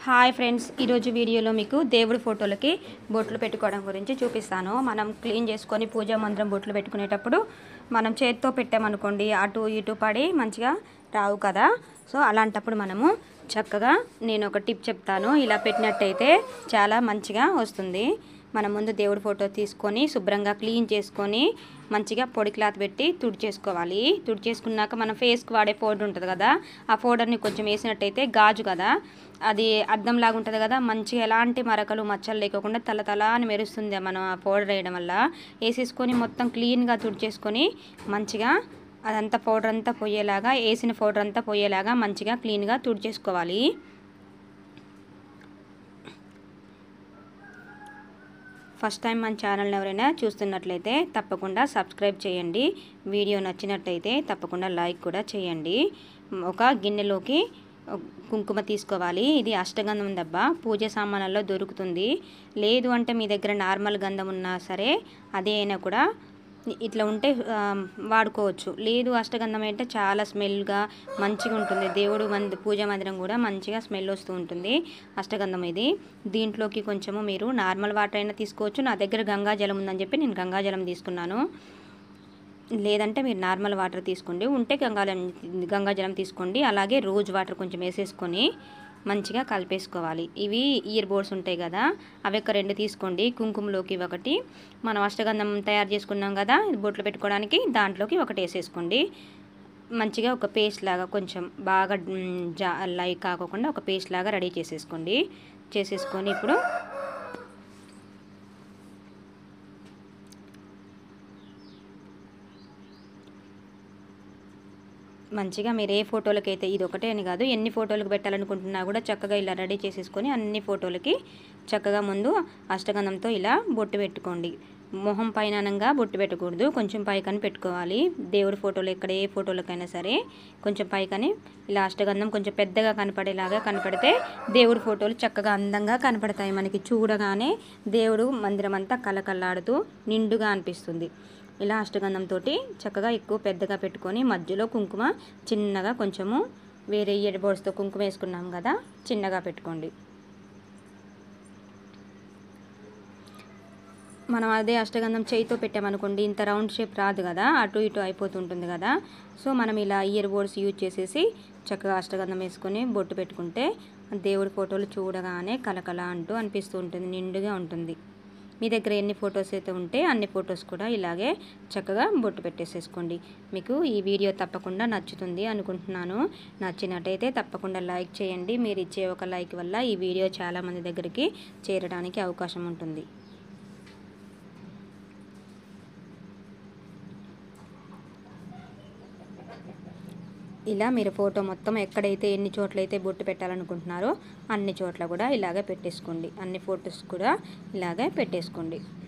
hi friends ఈరోజు వీడియోలో మీకు దేవుడి ఫోటోలకి బొట్లు పెట్టుకోవడం గురించి చూపిస్తాను మనం క్లీన్ చేసుకొని పూజా మందిరం బొట్లు పెట్టుకునేటప్పుడు మనం చేత్తో పెట్టామనుకోండి అటు ఇటు పడి మంచిగా రావు కదా సో అలాంటప్పుడు మనము చక్కగా నేను ఒక టిప్ చెప్తాను ఇలా పెట్టినట్టయితే చాలా మంచిగా వస్తుంది మనం ముందు దేవుడి ఫోటో తీసుకొని శుభ్రంగా క్లీన్ చేసుకొని మంచిగా పొడి క్లాత్ పెట్టి తుడి చేసుకోవాలి తుడి చేసుకున్నాక మనం ఫేస్కి వాడే పౌడర్ ఉంటుంది కదా ఆ పౌడర్ని కొంచెం వేసినట్టయితే గాజు కదా అది అద్దం లాగా ఉంటుంది కదా మంచిగా ఎలాంటి మరకలు మచ్చలు లేకుండా తల తల అని మెరుస్తుంది మనం ఆ పౌడర్ వేయడం వల్ల వేసేసుకొని మొత్తం క్లీన్గా తుడిచేసుకొని మంచిగా అదంతా పౌడర్ అంతా పోయేలాగా వేసిన పౌడర్ అంతా పోయేలాగా మంచిగా క్లీన్గా తుడిచేసుకోవాలి ఫస్ట్ టైం మన ఛానల్ని ఎవరైనా చూస్తున్నట్లయితే తప్పకుండా సబ్స్క్రైబ్ చేయండి వీడియో నచ్చినట్టయితే తప్పకుండా లైక్ కూడా చేయండి ఒక గిన్నెలోకి కుంకుమ తీసుకోవాలి ఇది అష్టగంధం దెబ్బ పూజ సామాన్లలో దొరుకుతుంది లేదు అంటే మీ దగ్గర నార్మల్ గంధం ఉన్నా సరే అదే అయినా కూడా ఇట్లా ఉంటే ఆ, వాడుకోవచ్చు లేదు అష్టగంధం అంటే చాలా స్మెల్గా మంచిగా ఉంటుంది దేవుడు మంది పూజా మందిరం కూడా మంచిగా స్మెల్ వస్తూ ఉంటుంది అష్టగంధం ఇది దీంట్లోకి కొంచెము మీరు నార్మల్ వాటర్ అయినా తీసుకోవచ్చు నా దగ్గర గంగా జలం ఉందని చెప్పి నేను గంగా జలం తీసుకున్నాను లేదంటే మీరు నార్మల్ వాటర్ తీసుకోండి ఉంటే గంగాజలం గంగాజలం తీసుకోండి అలాగే రోజ్ వాటర్ కొంచెం వేసేసుకొని మంచిగా కలిపేసుకోవాలి ఇవి ఇయర్ బోర్డ్స్ ఉంటాయి కదా అవి ఒక రెండు తీసుకోండి కుంకుమలోకి ఒకటి మనం అష్టగంధం తయారు చేసుకున్నాం కదా ఇది బొట్లు పెట్టుకోవడానికి దాంట్లోకి ఒకటి వేసేసుకోండి మంచిగా ఒక పేస్ట్ లాగా కొంచెం బాగా మ్, జా లైక్ కాకుండా ఒక పేస్ట్ లాగా రెడీ చేసేసుకోండి చేసేసుకొని ఇప్పుడు మంచిగా మీరు ఏ ఫోటోలకి అయితే ఇది ఒకటే అని కాదు ఎన్ని ఫోటోలకు పెట్టాలనుకుంటున్నా కూడా చక్కగా ఇలా రెడీ చేసేసుకొని అన్ని ఫోటోలకి చక్కగా ముందు అష్టగంధంతో ఇలా బొట్టు పెట్టుకోండి మొహం పైనంగా బొట్టు పెట్టకూడదు కొంచెం పైకని పెట్టుకోవాలి దేవుడి ఫోటోలు ఎక్కడ ఏ ఫోటోలకైనా సరే కొంచెం పైకని ఇలా అష్టగంధం కొంచెం పెద్దగా కనపడేలాగా కనపడితే దేవుడి ఫోటోలు చక్కగా అందంగా కనపడతాయి మనకి చూడగానే దేవుడు మందిరం అంతా కలకల్లాడుతూ నిండుగా అనిపిస్తుంది ఇలా అష్టగంధంతో చక్కగా ఎక్కువ పెద్దగా పెట్టుకొని మధ్యలో కుంకుమ చిన్నగా కొంచెము వేరే ఇయర్ బోర్డ్స్తో కుంకుమ వేసుకున్నాం కదా చిన్నగా పెట్టుకోండి మనం అదే అష్టగంధం చేయితో పెట్టామనుకోండి ఇంత రౌండ్ షేప్ రాదు కదా అటు ఇటు అయిపోతుంటుంది కదా సో మనం ఇలా ఇయర్ బోర్డ్స్ యూజ్ చేసేసి చక్కగా అష్టగంధం వేసుకొని బొట్టు పెట్టుకుంటే దేవుడి ఫోటోలు చూడగానే కలకల అంటూ అనిపిస్తూ ఉంటుంది నిండుగా ఉంటుంది మీ దగ్గర ఎన్ని ఫొటోస్ అయితే ఉంటే అన్ని ఫొటోస్ కూడా ఇలాగే చక్కగా బొట్టు పెట్టేసేసుకోండి మీకు ఈ వీడియో తప్పకుండా నచ్చుతుంది అనుకుంటున్నాను నచ్చినట్టయితే తప్పకుండా లైక్ చేయండి మీరు ఇచ్చే ఒక లైక్ వల్ల ఈ వీడియో చాలామంది దగ్గరికి చేరడానికి అవకాశం ఉంటుంది ఇలా మీరు ఫోటో మొత్తం ఎక్కడైతే ఎన్ని చోట్లయితే బొట్టు పెట్టాలనుకుంటున్నారో అన్ని చోట్ల కూడా ఇలాగే పెట్టేసుకోండి అన్ని ఫొటోస్ కూడా ఇలాగే పెట్టేసుకోండి